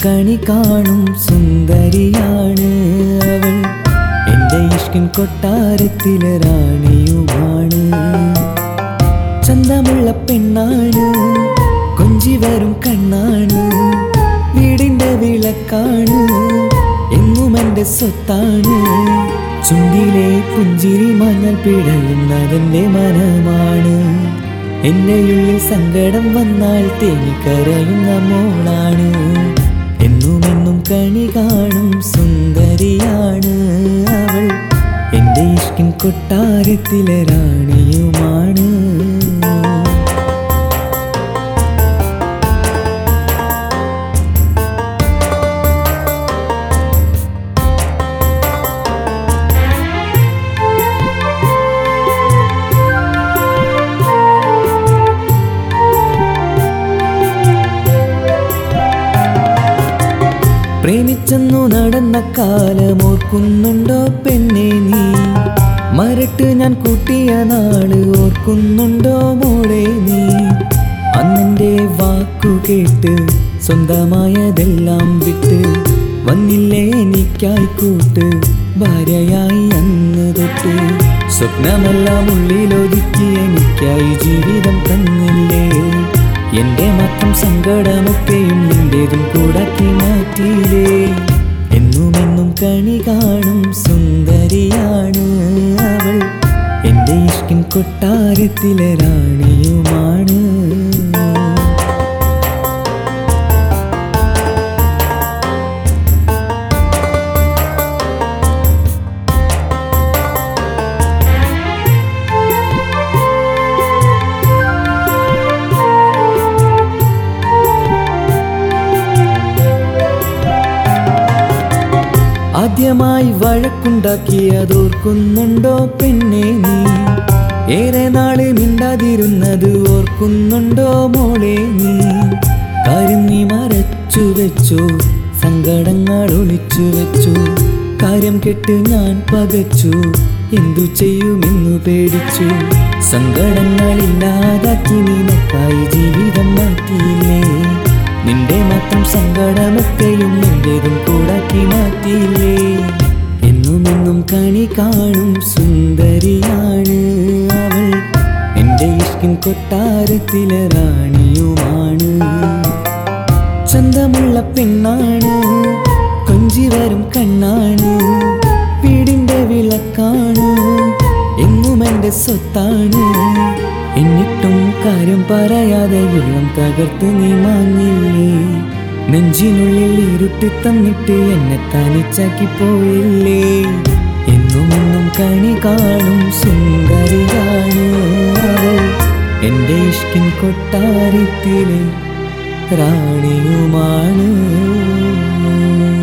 കണി കാണും സുന്ദരിയാണ് അവൾ എന്റെ ഇഷ്കിൻ കൊട്ടാരത്തിലെ റാണിയുമാണ് ചന്തമുള്ള പെണ്ണാണ് കൊഞ്ചി വരും കണ്ണാണ് വീടിന്റെ വിളക്കാണ് എങ്ങും എന്റെ സ്വത്താണ് ചുണ്ടിലെ പുഞ്ചിരി മഞ്ഞൾ പിടയുന്നതെന്റെ മനമാണ് എന്റെ ഉള്ളിൽ സങ്കടം വന്നാൽ തേങ്ങിക്കരയുന്ന മോളാണ് എന്നും എന്നും കണി കാണും സുന്ദരിയാണ് അവൾ എന്റെ ഇഷ്കിൻ കൊട്ടാരത്തിലെ റാണിയുമാണ് പ്രേമിച്ചെന്നു നടന്ന കാലം ഓർക്കുന്നുണ്ടോ പെണ്ണെ നീ മരട്ട് ഞാൻ കൂട്ടിയ നാള് ഓർക്കുന്നുണ്ടോ മോളെ നീ അന്നെന്റെ വാക്കു കേട്ട് സ്വന്തമായതെല്ലാം വിട്ട് വന്നില്ലേ എനിക്കായി കൂട്ട് ഭാര്യയായി അന്ന് തൊട്ട് സ്വപ്നമെല്ലാം ഉള്ളിലൊതുക്കി എനിക്കായി ജീവിതം തന്നില്ലേ എന്റെ മാത്രം സങ്കടമൊക്കെയും നിന്റേതും കൂടാക്കി മാറ്റിയില്ലേ എന്നും എന്നും കണി കാണും സുന്ദരിയാണ് അവൾ എന്റെ ഇഷ്കിൻ കൊട്ടാരത്തിലെ റാണിയുമാണ് ആദ്യമായി വഴക്കുണ്ടാക്കിയതോർക്കുന്നുണ്ടോ പെണ്ണെ നീ ഏറെ നാള് മിണ്ടാതിരുന്നത് ഓർക്കുന്നുണ്ടോ മോളെ നീ കാര്യം നീ മറച്ചു വെച്ചു സങ്കടങ്ങൾ ഒളിച്ചു വെച്ചു കാര്യം കെട്ട് ഞാൻ പകച്ചു എന്തു ചെയ്യുമെന്നു പേടിച്ചു സങ്കടങ്ങളില്ലാതാക്കി നിനക്കായി ജീവിതം മാറ്റിയില്ലേ നിന്റെ മാത്രം സങ്കടമൊക്കെയും നിന്റേതും കൂടാക്കി മാറ്റിയില്ലേ എന്നും എന്നും കണി കാണും സുന്ദരിയാണ് അവൾ എന്റെ ഇഷ്കിൻ കൊട്ടാരത്തിലെ റാണിയുമാണ് ചന്തമുള്ള പെണ്ണാണ് കൊഞ്ചി വരും കണ്ണാണ് വീടിന്റെ വിളക്കാണ് എങ്ങും എന്റെ സ്വത്താണ് എന്നിട്ടും കാര്യം പറയാതെ ഉള്ളം തകർത്ത് നീ മാങ്ങില്ലേ നെഞ്ചിനുള്ളിൽ ഇരുട്ടി തന്നിട്ട് എന്നെ തനിച്ചാക്കി പോയില്ലേ എന്നും എന്നും കണി കാണും സുന്ദരിയാണ് അവൾ എന്റെ ഇഷ്കിൻ കൊട്ടാരത്തിലെ റാണിയുമാണ്